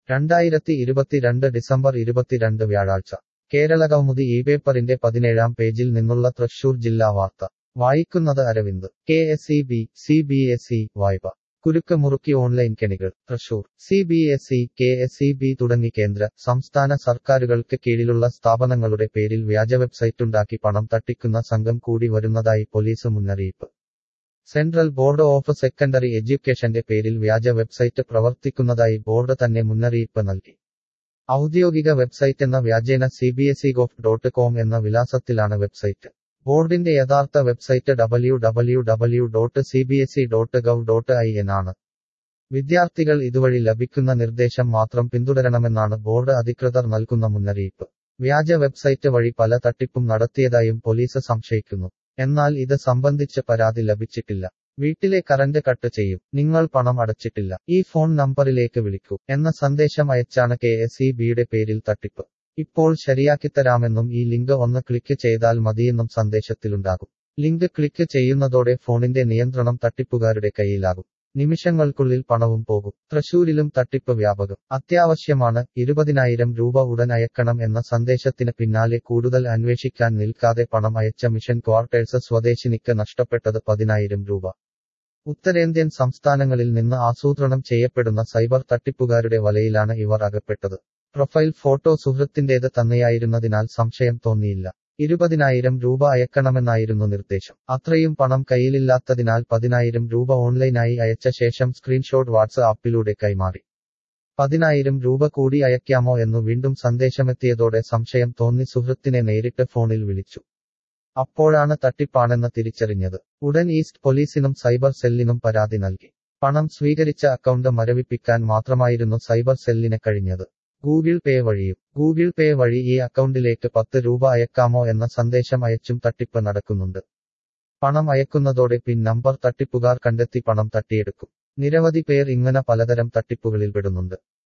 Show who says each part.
Speaker 1: രണ്ടായിരത്തി ഇരുപത്തിരണ്ട് ഡിസംബർ ഇരുപത്തിരണ്ട് വ്യാഴാഴ്ച കേരള കൗമുദി ഈ പേപ്പറിന്റെ പതിനേഴാം പേജിൽ നിന്നുള്ള തൃശൂർ ജില്ലാ വാർത്ത വായിക്കുന്നത് Aravind K S E B C B S E വായ്പ കുരുക്ക് മുറുക്കി ഓൺലൈൻ കെണികൾ Thrissur C B S E K S E B തുടങ്ങി കേന്ദ്ര സംസ്ഥാന സർക്കാരുകൾക്ക് കീഴിലുള്ള സ്ഥാപനങ്ങളുടെ പേരിൽ വ്യാജ വെബ്സൈറ്റുണ്ടാക്കി പണം തട്ടിക്കുന്ന സംഘം കൂടി വരുന്നതായി പോലീസ് മുന്നറിയിപ്പ് സെൻട്രൽ ബോർഡ് ഓഫ് സെക്കൻഡറി എഡ്യൂക്കേഷന്റെ പേരിൽ വ്യാജ വെബ്സൈറ്റ് പ്രവർത്തിക്കുന്നതായി ബോർഡ് തന്നെ മുന്നറിയിപ്പ് നൽകി ഔദ്യോഗിക വെബ്സൈറ്റ് എന്ന വ്യാജേന C B S E gov dot com എന്ന വിലാസത്തിലാണ് വെബ്സൈറ്റ് ബോർഡിന്റെ യഥാർത്ഥ website W W W dot C B S E dot gov dot I N ആണ് വിദ്യാർത്ഥികൾ ഇതുവഴി ലഭിക്കുന്ന നിർദ്ദേശം മാത്രം പിന്തുടരണമെന്നാണ് ബോർഡ് അധികൃതർ നൽകുന്ന മുന്നറിയിപ്പ് വ്യാജ വെബ്സൈറ്റ് വഴി പല തട്ടിപ്പും നടത്തിയതായും പോലീസ് സംശയിക്കുന്നു എന്നാൽ ഇത് സംബന്ധിച്ച് പരാതി ലഭിച്ചിട്ടില്ല വീട്ടിലെ കറന്റ് കട്ട് ചെയ്യും നിങ്ങൾ പണം അടച്ചിട്ടില്ല ഈ ഫോൺ നമ്പറിലേക്ക് വിളിക്കൂ എന്ന സന്ദേശം അയച്ചാണ് കെ എസ് ഇ ബിയുടെ പേരിൽ തട്ടിപ്പ് ഇപ്പോൾ ശരിയാക്കിത്തരാമെന്നും ഈ ലിങ്ക് ഒന്ന് ക്ലിക്ക് ചെയ്താൽ മതിയെന്നും സന്ദേശത്തിലുണ്ടാകും ലിങ്ക് ക്ലിക്ക് ചെയ്യുന്നതോടെ ഫോണിന്റെ നിയന്ത്രണം തട്ടിപ്പുകാരുടെ കയ്യിലാകും നിമിഷങ്ങൾക്കുള്ളിൽ പണവും പോകും തൃശൂരിലും തട്ടിപ്പ് വ്യാപകം അത്യാവശ്യമാണ് ഇരുപതിനായിരം രൂപ ഉടൻ അയക്കണം എന്ന സന്ദേശത്തിന് പിന്നാലെ കൂടുതൽ അന്വേഷിക്കാൻ നിൽക്കാതെ പണം അയച്ച മിഷൻ ക്വാർട്ടേഴ്സ് സ്വദേശിനിക്ക് നഷ്ടപ്പെട്ടത് പതിനായിരം രൂപ ഉത്തരേന്ത്യൻ സംസ്ഥാനങ്ങളിൽ നിന്ന് ആസൂത്രണം ചെയ്യപ്പെടുന്ന സൈബർ തട്ടിപ്പുകാരുടെ വലയിലാണ് ഇവർ അകപ്പെട്ടത് പ്രൊഫൈൽ ഫോട്ടോ സുഹൃത്തിന്റേത് തന്നെയായിരുന്നതിനാൽ സംശയം തോന്നിയില്ല ഇരുപതിനായിരം രൂപ അയക്കണമെന്നായിരുന്നു നിർദ്ദേശം അത്രയും പണം കയ്യിലില്ലാത്തതിനാൽ പതിനായിരം രൂപ ഓൺലൈനായി അയച്ച ശേഷം സ്ക്രീൻഷോട്ട് വാട്സ് ആപ്പിലൂടെ കൈമാറി പതിനായിരം രൂപ കൂടി അയക്കാമോ എന്നു വീണ്ടും സന്ദേശമെത്തിയതോടെ സംശയം തോന്നി സുഹൃത്തിനെ നേരിട്ട് ഫോണിൽ വിളിച്ചു അപ്പോഴാണ് തട്ടിപ്പാണെന്ന് തിരിച്ചറിഞ്ഞത് ഉടൻ ഈസ്റ്റ് പോലീസിനും സൈബർ സെല്ലിനും പരാതി നൽകി പണം സ്വീകരിച്ച അക്കൗണ്ട് മരവിപ്പിക്കാൻ മാത്രമായിരുന്നു സൈബർ സെല്ലിന് കഴിഞ്ഞത് ഗൂഗിൾ പേ വഴിയും ഗൂഗിൾ പേ വഴി ഈ അക്കൗണ്ടിലേക്ക് പത്ത് രൂപ അയക്കാമോ എന്ന സന്ദേശം അയച്ചും തട്ടിപ്പ് നടക്കുന്നുണ്ട് പണം അയക്കുന്നതോടെ പിൻ നമ്പർ തട്ടിപ്പുകാർ കണ്ടെത്തി പണം തട്ടിയെടുക്കും നിരവധി പേർ ഇങ്ങനെ പലതരം തട്ടിപ്പുകളിൽ പെടുന്നുണ്ട്